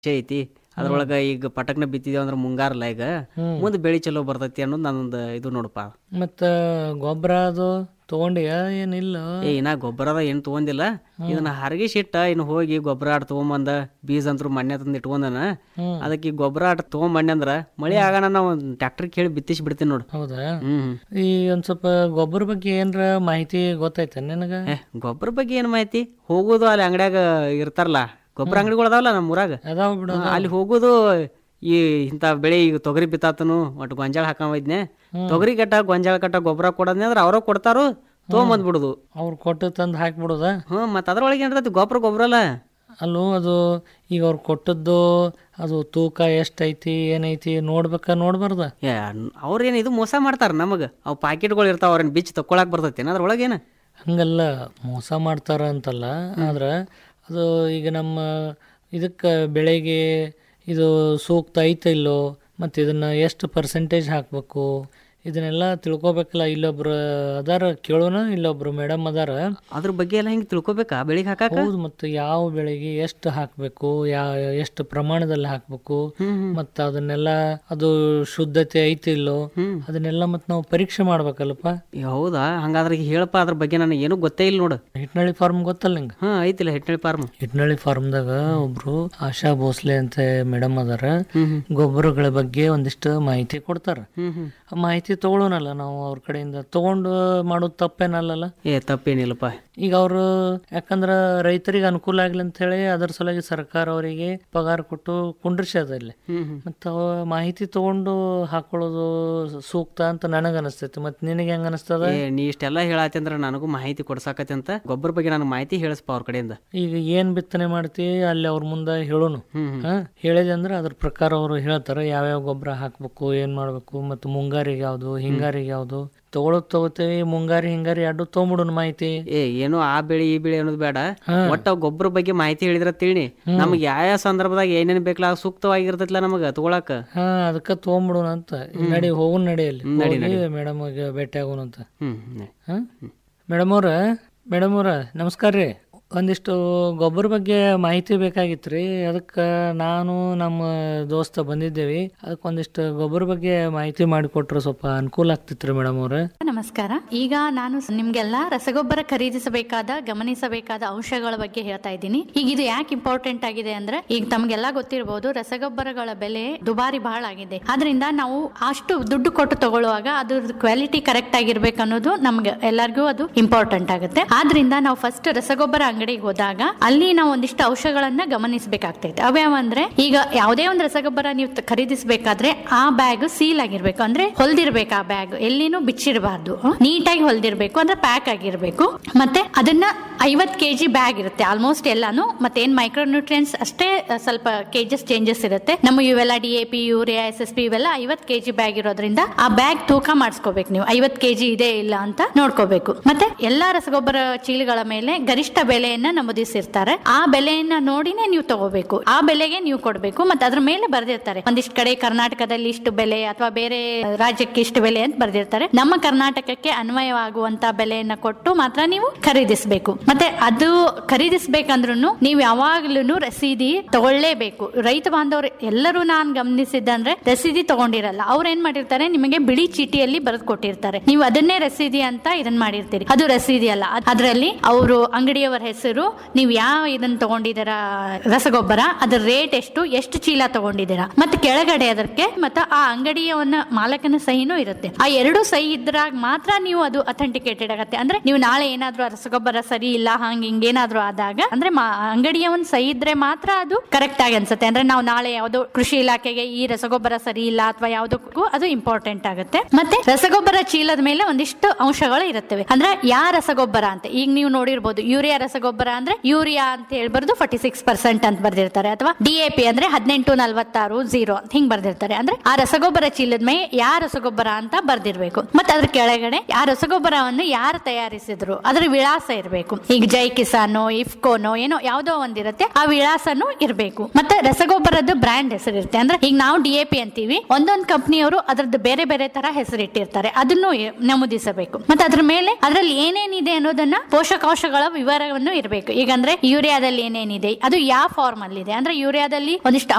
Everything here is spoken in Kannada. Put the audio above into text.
ವಿಷಯ ಐತಿ ಅದ್ರೊಳಗ ಈಗ ಪಟಕ್ನ ಬಿತ್ತಿದೇವ್ ಅಂದ್ರ ಮುಂಗಾರಲ್ಲ ಈಗ ಮುಂದ್ ಬೆಳಿ ಚಲೋ ಬರ್ತೈತಿ ಅನ್ನೋದು ನಂದೊಂದು ಇದು ನೋಡಪ್ಪ ಮತ್ತ ಗೊಬ್ಬರ ಅದು ತಗೊಂಡಿಯ ಏನಿಲ್ಲ ಏ ಇನ್ನ ಗೊಬ್ಬರದ ಏನ್ ತಗೊಂಡಿಲ್ಲ ಇದನ್ನ ಹರಗಿಸಿ ಇಟ್ಟ ಇನ್ನು ಹೋಗಿ ಗೊಬ್ಬರ ಆಟ ತಗೊಂಬಂದ ಬೀಜ ಅಂತೂ ಮಣ್ಣೆ ತಂದು ಇಟ್ಕೊಂಡನ ಹ್ಮ್. ಅದಕ್ಕೆ ಈ ಗೊಬ್ಬರ ಆಟ ತಗೊಂಬಂಡೆ ಅಂದ್ರ ಮಳಿ ಆಗಾನ ನಾವು ಟ್ರ್ಯಾಕ್ಟರ್ ಕೇಳಿ ಬಿತ್ತಿಸಿ ಬಿಡ್ತೀನಿ ನೋಡು ಹೌದಾ ಹ್ಮ್ ಈ ಒಂದ್ ಸ್ವಲ್ಪ ಗೊಬ್ಬರ ಬಗ್ಗೆ ಏನ್ರ ಮಾಹಿತಿ ಗೊತ್ತೈತೆ ನಿನಗ ಏ ಗೊಬ್ಬರ ಬಗ್ಗೆ ಏನ್ ಮಾಹಿತಿ ಹೋಗೋದು ಅಲ್ಲಿ ಅಂಗಡ್ಯಾಗ ಇರ್ತಾರಲ್ಲ ಗೊಬ್ಬರ ಅಂಗಡಿಗಳು ಅದಾವಲ್ಲ ನಮ್ಮ ಊರಾಗ ಅದಾವ ಬಿಡು ಹಾ, ಅಲ್ಲಿ ಹೋಗೋದು ಈ ಇಂಥ ಬೆಳೆ ಈಗ ತೊಗರಿ ಬಿತ್ತಾತನು ಒಟ್ಟು ಗೊಂಜಾಳ ಹಾಕೊಂಬೈದ್ನೆ ತೊಗರಿ ಕಟ್ಟ ಗೊಂಜಾಳ ಕಟ್ಟ ಗೊಬ್ಬರ ಕೊಡೋದ್ನೆ ಅಂದ್ರೆ ಅವ್ರ ಕೊಡ್ತಾರು ತೊಗೊಂಬಂದ್ಬಿಡುದು ಅವ್ರು ಕೊಟ್ಟು ತಂದು ಹಾಕ್ಬಿಡುದ ಹ್ಞೂ ಮತ್ತು ಅದ್ರೊಳಗೆ ಏನಿರ್ತೈತಿ ಗೊಬ್ಬರ ಗೊಬ್ಬರ ಅಲ್ಲ ಅಲ್ಲೂ ಅದು ಈಗ ಅವ್ರು ಕೊಟ್ಟದ್ದು ಅದು ತೂಕ ಎಷ್ಟೈತಿ ಏನೈತಿ ನೋಡ್ಬೇಕಾ ನೋಡ್ಬಾರ್ದ ಏ ಅವ್ರೇನು ಇದು ಮೋಸ ಮಾಡ್ತಾರ ನಮಗೆ ಅವು ಪಾಕೆಟ್ಗಳು ಇರ್ತಾವ ಅವ್ರೇನು ಬಿಚ್ಚಿ ತಕ್ಕೊಳಕ್ ಬರ್ತೈತಿ ಅದ್ರೊಳಗೇನು ಹಂಗಲ್ಲ ಮೋಸ ಮಾಡ್ತಾರ ಅಂತಲ್ಲ ಆದ್ರೆ ಅದು ಈಗ ನಮ್ಮ ಇದಕ್ಕೆ ಬೆಳೆಗೆ ಇದು ಸೂಕ್ತ ಐತೆ ಇಲ್ಲೋ ಮತ್ತು ಇದನ್ನು ಎಷ್ಟು ಪರ್ಸೆಂಟೇಜ್ ಹಾಕಬೇಕು ಇದನ್ನೆಲ್ಲ ತಿಳ್ಕೊಬೇಕಲ್ಲ ಇಲ್ಲೊಬ್ರು ಅದಾರ ಕೇಳೋಣ ಇಲ್ಲೊಬ್ರು ಮೇಡಮ್ ಅದಾರ ಅದ್ರ ಬಗ್ಗೆ ಎಲ್ಲ ಹಿಂಗೆ ತಿಳ್ಕೊಬೇಕಾ ಬೆಳಿಗ್ಗೆ ಹಾಕಾಕ ಹೌದು ಮತ್ತು ಯಾವ ಬೆಳೆಗೆ ಎಷ್ಟು ಹಾಕಬೇಕು ಯಾ ಎಷ್ಟು ಪ್ರಮಾಣದಲ್ಲಿ ಹಾಕಬೇಕು ಮತ್ತು ಅದನ್ನೆಲ್ಲ ಅದು ಶುದ್ಧತೆ ಐತಿ ಇಲ್ಲೋ ಅದನ್ನೆಲ್ಲ ಮತ್ತು ನಾವು ಪರೀಕ್ಷೆ ಮಾಡ್ಬೇಕಲ್ಲಪ್ಪ ಏ, ಹೌದಾ ಹಂಗಾದ್ರೆ ಈಗ ಹೇಳಪ್ಪ ಅದ್ರ ಬಗ್ಗೆ ನನಗೆ ಏನೂ ಗೊತ್ತೇ ಇಲ್ಲ ನೋಡು ಹಿಟ್ನಳ್ಳಿ ಫಾರ್ಮ್ ಗೊತ್ತಲ್ಲ ನಿಂಗೆ ಹಾಂ ಐತಿಲ್ಲ ಹಿಟ್ಟಳಿ ಫಾರ್ಮ್ ಹಿಟ್ನಳ್ಳಿ ಫಾರ್ಮ್ದಾಗ ಒಬ್ರು ಆಶಾ ಭೋಸ್ಲೆ ಅಂತ ಮೇಡಮ್ ಅದಾರ ಗೊಬ್ಬರಗಳ ಬಗ್ಗೆ ಒಂದಿಷ್ಟು ಮಾಹಿತಿ ಕೊಡ್ತಾರ ಹ್ಮ್ ಹ್ಮ್ ಆ ಮಾಹಿತಿ ತಗೊಳ್ಳೋನಲ್ಲ ನಾವು ಅವ್ರ ಕಡೆಯಿಂದ ತಗೊಂಡು ಮಾಡೋದು ತಪ್ಪೇನಲ್ಲಲ್ಲ ಏ ತಪ್ಪೇನಿಲ್ಲಪ್ಪ ಈಗ ಅವರು ಯಾಕಂದ್ರ ರೈತರಿಗೆ ಅನುಕೂಲ ಆಗ್ಲಿ ಅಂತ ಹೇಳಿ ಅದರ ಸಲುವಾಗಿ ಸರ್ಕಾರ ಅವರಿಗೆ ಪಗಾರ ಕೊಟ್ಟು ಕುಂಡ್ರಿಸ್ಯದ ಇಲ್ಲಿ ಹ್ಮ್ ಹ್ಮ್ ಮತ್ತು ಅವ ಮಾಹಿತಿ ತಗೊಂಡು ಹಾಕೊಳ್ಳೋದು ಸೂಕ್ತ ಅಂತ ನನಗೆ ಅನಿಸ್ತೈತಿ ಮತ್ತು ನಿನಗೆ ಹೆಂಗ ಅನಿಸ್ತದ ಏ ನೀ ಇಷ್ಟೆಲ್ಲ ಹೇಳಾತಿ ಅಂದ್ರೆ ನನಗೂ ಮಾಹಿತಿ ಕೊಡ್ಸಾಕತಿ ಅಂತ ಗೊಬ್ಬರ ಬಗ್ಗೆ ನನಗೆ ಮಾಹಿತಿ ಹೇಳಿಸ್ಪ ಅವ್ರ ಕಡೆಯಿಂದ ಈಗ ಏನ್ ಬಿತ್ತನೆ ಮಾಡ್ತಿ ಅಲ್ಲಿ ಅವ್ರ ಮುಂದೆ ಹೇಳೋನು ಹ್ಮ್ ಹ್ಮ್ ಹಾ ಹೇಳಿದೆ ಅಂದ್ರೆ ಅದ್ರ ಪ್ರಕಾರ ಅವರು ಹೇಳ್ತಾರೆ ಯಾವ್ಯಾವ ಗೊಬ್ಬರ ಹಾಕ್ಬೇಕು ಏನ್ ಮಾಡ್ಬೇಕು ಮತ್ತು ಮುಂಗಾರಿಗೆ ಯಾವ್ದು ಹಿಂಗಾರಿಗೆ ಯಾವ್ದು ತಗೊಳೋದ್ ತಗೋತೇವಿ ಮುಂಗಾರಿ ಹಿಂಗಾರಿ ಎರಡು ತೊಗೊಂಬಿಡೋಣ ಮಾಹಿತಿ ಏ ಏನೋ ಆ ಬೆಳೆ ಈ ಬೆಳೆ ಅನ್ನೋದು ಬೇಡ ಒಟ್ಟ ಗೊಬ್ಬರ ಬಗ್ಗೆ ಮಾಹಿತಿ ಹೇಳಿದ್ರ ತಿಳಿ ನಮ್ಗೆ ಯಾವ ಯಾವ ಸಂದರ್ಭದಾಗ ಏನೇನ್ ಬೇಕಲ್ಲ ಅದು ಸೂಕ್ತವಾಗಿರ್ತೈತಿಲ್ಲ ನಮಗ ತಗೊಳಕ ಹಾ ಅದಕ್ಕ ತೊಗೊಂಬಿಡೋಣ ಅಂತ ನಡಿ ಹೋಗೋಣ ನಡಿ ಅಲ್ಲಿ ಹೋಗಿ ಮೇಡಮ್ ಭೇಟಿ ಆಗೋಣ ಅಂತ ಹ್ಮ್ ಹ್ಮ್. ಹಾ ಮೇಡಮ್ ಅವ್ರ ಮೇಡಮ್ ಅವ್ರ ನಮಸ್ಕಾರ ರೀ ಒಂದಿಷ್ಟು ಗೊಬ್ಬರ ಬಗ್ಗೆ ಮಾಹಿತಿ ಬೇಕಾಗಿತ್ತು ರೀ ಅದಕ್ಕೆ ನಾನು ನಮ್ಮ ದೋಸ್ತ ಬಂದಿದ್ದೇವೆ ಅದಕ್ಕೆ ಒಂದಿಷ್ಟು ಗೊಬ್ಬರ ಬಗ್ಗೆ ಮಾಹಿತಿ ಮಾಡಿಕೊಟ್ರೆ ಸ್ವಲ್ಪ ಅನುಕೂಲ ಆಗ್ತಿತ್ತು ರೀ ಮೇಡಮ್ ಅವ್ರ ನಮಸ್ಕಾರ ಈಗ ನಾನು ನಿಮ್ಗೆಲ್ಲ ರಸಗೊಬ್ಬರ ಖರೀದಿಸಬೇಕಾದ ಗಮನಿಸಬೇಕಾದ ಅಂಶಗಳ ಬಗ್ಗೆ ಹೇಳ್ತಾ ಇದ್ದೀನಿ ಈಗ ಇದು ಯಾಕೆ ಇಂಪಾರ್ಟೆಂಟ್ ಆಗಿದೆ ಅಂದ್ರೆ ಈಗ ತಮ್ಗೆಲ್ಲ ಗೊತ್ತಿರಬಹುದು ರಸಗೊಬ್ಬರಗಳ ಬೆಲೆ ದುಬಾರಿ ಬಹಳ ಆಗಿದೆ ಆದ್ರಿಂದ ನಾವು ಅಷ್ಟು ದುಡ್ಡು ಕೊಟ್ಟು ತಗೊಳ್ಳುವಾಗ ಅದ್ರ ಕ್ವಾಲಿಟಿ ಕರೆಕ್ಟ್ ಆಗಿರ್ಬೇಕು ಅನ್ನೋದು ನಮ್ಗೆ ಎಲ್ಲರಿಗೂ ಅದು ಇಂಪಾರ್ಟೆಂಟ್ ಆಗುತ್ತೆ ಆದ್ರಿಂದ ನಾವು ಫಸ್ಟ್ ರಸಗೊಬ್ಬರ ಅಂಗಡಿಗೆ ಹೋದಾಗ ಅಲ್ಲಿ ನಾವು ಒಂದಿಷ್ಟು ಅಂಶಗಳನ್ನ ಗಮನಿಸಬೇಕಾಗ್ತೈತೆ ಅವ್ಯಾವ ಅಂದ್ರೆ ಈಗ ಯಾವುದೇ ಒಂದು ರಸಗೊಬ್ಬರ ನೀವು ತ- ಖರೀದಿಸಬೇಕಾದ್ರೆ ಆ ಬ್ಯಾಗ್ ಸೀಲ್ ಆಗಿರ್ಬೇಕು ಅಂದ್ರೆ ಹೊಲ್ದಿರ್ಬೇಕು ಆ ಬ್ಯಾಗ್ ಎಲ್ಲಿನೂ ಬಿಚ್ಚಿರಬಾರ್ದು ನೀಟಾಗಿ ಹೊಲ್ದಿರ್ಬೇಕು ಅಂದ್ರೆ ಪ್ಯಾಕ್ ಆಗಿರ್ಬೇಕು ಮತ್ತೆ ಅದನ್ನ ಐವತ್ ಕೆಜಿ ಬ್ಯಾಗ್ ಇರುತ್ತೆ ಆಲ್ಮೋಸ್ಟ್ ಎಲ್ಲಾನು ಮತ್ತೆ ಏನ್ ಮೈಕ್ರೋ ನ್ಯೂಟ್ರಿಯನ್ಸ್ ಅಷ್ಟೇ ಅಹ್, ಸ್ವಲ್ಪ ಕೆಜಸ್ ಚೇಂಜಸ್ ಇರುತ್ತೆ ನಮ್ಮ ಇವೆಲ್ಲ D A P urea S S P ಇವೆಲ್ಲ ಐವತ್ ಕೆಜಿ ಬ್ಯಾಗ್ ಇರೋದ್ರಿಂದ ಆ ಬ್ಯಾಗ್ ತೂಕ ಮಾಡಿಸ್ಕೋಬೇಕು ನೀವು ಐವತ್ ಕೆಜಿ ಇದೆ ಇಲ್ಲ ಅಂತ ನೋಡ್ಕೋಬೇಕು ಮತ್ತೆ ಎಲ್ಲಾ ರಸಗೊಬ್ಬರ ಚೀಲಗಳ ಮೇಲೆ ಗರಿಷ್ಠ ಬೆಲೆಯನ್ನ ನಮೂದಿಸಿರ್ತಾರೆ ಆ ಬೆಲೆಯನ್ನ ನೋಡಿನೇ ನೀವು ತಗೋಬೇಕು ಆ ಬೆಲೆಗೆ ನೀವು ಕೊಡಬೇಕು ಮತ್ತೆ ಅದ್ರ ಮೇಲೆ ಬರ್ದಿರ್ತಾರೆ ಒಂದಿಷ್ಟು ಕಡೆ ಕರ್ನಾಟಕದಲ್ಲಿ ಇಷ್ಟು ಬೆಲೆ ಅಥವಾ ಬೇರೆ ರಾಜ್ಯಕ್ಕೆ ಇಷ್ಟು ಬೆಲೆ ಅಂತ ಬರ್ದಿರ್ತಾರೆ ನಮ್ಮ ಕರ್ನಾಟಕಕ್ಕೆ ಅನ್ವಯವಾಗುವಂತ ಬೆಲೆಯನ್ನ ಕೊಟ್ಟು ಮಾತ್ರ ನೀವು ಖರೀದಿಸಬೇಕು ಮತ್ತೆ ಅದು ಖರೀದಿಸ್ಬೇಕಂದ್ರೂ ನೀವು ಯಾವಾಗ್ಲೂ ರಸೀದಿ ತಗೊಳ್ಳೇಬೇಕು ರೈತ ಬಾಂಧವರು ಎಲ್ಲರೂ ನಾನು ಗಮನಿಸಿದ್ದಂದ್ರೆ ರಸೀದಿ ತಗೊಂಡಿರಲ್ಲ ಅವ್ರು ಏನ್ ಮಾಡಿರ್ತಾರೆ ನಿಮಗೆ ಬಿಳಿ ಚೀಟಿಯಲ್ಲಿ ಬರೆದು ಕೊಟ್ಟಿರ್ತಾರೆ ನೀವು ಅದನ್ನೇ ರಸೀದಿ ಅಂತ ಇದನ್ನ ಮಾಡಿರ್ತೀರಿ ಅದು ರಸೀದಿ ಅಲ್ಲ ಅದ್- ಅದ್ರಲ್ಲಿ ಅವರು ಅಂಗಡಿಯವರ ಹೆಸರು ನೀವು ಯಾವ ಇದನ್ನ ತಗೊಂಡಿದ್ದೀರಾ ರಸಗೊಬ್ಬರ ಅದ್ರ ರೇಟ್ ಎಷ್ಟು ಎಷ್ಟು ಚೀಲ ತಗೊಂಡಿದ್ದೀರಾ ಮತ್ತೆ ಕೆಳಗಡೆ ಅದಕ್ಕೆ ಮತ್ತೆ ಆ ಅಂಗಡಿಯವನ್ನ ಮಾಲಕನ ಸಹಿನೂ ಇರುತ್ತೆ ಆ ಎರಡು ಸಹಿ ಇದ್ರಾಗ ಮಾತ್ರ ನೀವು ಅದು ಅಥೆಂಟಿಕೇಟೆಡ್ ಆಗತ್ತೆ ಅಂದ್ರೆ ನೀವು ನಾಳೆ ಏನಾದ್ರೂ ಆ ರಸಗೊಬ್ಬರ ಸರಿ ಇಲ್ಲ ಹಂಗ ಹಿಂಗೇನಾದ್ರೂ ಆದಾಗ ಅಂದ್ರೆ ಮಾ- ಅಂಗಡಿಯವನ್ ಸಹಿ ಇದ್ರೆ ಮಾತ್ರ ಅದು ಕರೆಕ್ಟ್ ಆಗಿ ಅನ್ಸುತ್ತೆ ಅಂದ್ರೆ ನಾವು ನಾಳೆ ಯಾವ್ದೋ ಕೃಷಿ ಇಲಾಖೆಗೆ ಈ ರಸಗೊಬ್ಬರ ಸರಿ ಇಲ್ಲ ಅಥವಾ ಯಾವ್ದಕ್ಕೂ ಅದು ಇಂಪಾರ್ಟೆಂಟ್ ಆಗುತ್ತೆ ಮತ್ತೆ ರಸಗೊಬ್ಬರ ಚೀಲದ ಮೇಲೆ ಒಂದಿಷ್ಟು ಅಂಶಗಳು ಇರುತ್ತವೆ ಅಂದ್ರೆ ಯಾ ರಸಗೊಬ್ಬರ ಅಂತ ಈಗ ನೀವು ನೋಡಿರ್ಬೋದು ಯೂರಿಯಾ ರಸಗೊಬ್ಬರ ಅಂದ್ರೆ ಯೂರಿಯಾ ಅಂತ ಹೇಳ್ಬಾರ್ದು ಫಾರ್ಟಿ ಸಿಕ್ಸ್ ಪರ್ಸೆಂಟ್ ಅಂತ ಬರ್ದಿರ್ತಾರೆ ಅಥವಾ ಡಿ ಎ ಪಿ ಅಂದ್ರೆ ಹದಿನೆಂಟು ನಲ್ವತ್ತಾರು ಜೀರೋ ಅಂತ ಹಿಂಗ್ ಬರ್ದಿರ್ತಾರೆ ಅಂದ್ರೆ ಆ ರಸಗೊಬ್ಬರ ಚೀಲದ ಮೇಲೆ ಯಾ ರಸಗೊಬ್ಬರ ಅಂತ ಬರ್ದಿರ್ಬೇಕು ಮತ್ತೆ ಅದ್ರ ಕೆಳಗಡೆ ಆ ರಸಗೊಬ್ಬರವನ್ನು ಯಾರು ತಯಾರಿಸಿದ್ರು ಅದ್ರ ವಿಳಾಸ ಇರಬೇಕು ಈಗ ಜೈ ಕಿಸಾನೋ ಇಫ್ಕೋನೋ ಏನೋ ಯಾವ್ದೋ ಒಂದಿರುತ್ತೆ ಆ ವಿಳಾಸನೂ ಇರಬೇಕು ಮತ್ತೆ ರಸಗೊಬ್ಬರದ ಬ್ರ್ಯಾಂಡ್ ಹೆಸರಿರುತ್ತೆ ಅಂದ್ರೆ ಈಗ ನಾವು ಡಿ ಎ ಪಿ ಅಂತೀವಿ ಒಂದೊಂದು ಕಂಪ್ನಿಯವರು ಅದ್ರದ್ದು ಬೇರೆ ಬೇರೆ ತರ ಹೆಸರಿಟ್ಟಿರ್ತಾರೆ ಅದನ್ನು ಎ- ನಮೂದಿಸಬೇಕು ಮತ್ತೆ ಅದ್ರ ಮೇಲೆ ಅದ್ರಲ್ಲಿ ಏನೇನಿದೆ ಅನ್ನೋದನ್ನ ಪೋಷಕಾಂಶಗಳ ವಿವರವನ್ನು ಇರಬೇಕು ಈಗ ಅಂದ್ರೆ ಯೂರಿಯಾದಲ್ಲಿ ಏನೇನಿದೆ ಅದು ಯಾವ ಫಾರ್ಮ್ ಅಲ್ಲಿ ಇದೆ ಅಂದ್ರೆ ಯೂರಿಯಾದಲ್ಲಿ ಒಂದಿಷ್ಟು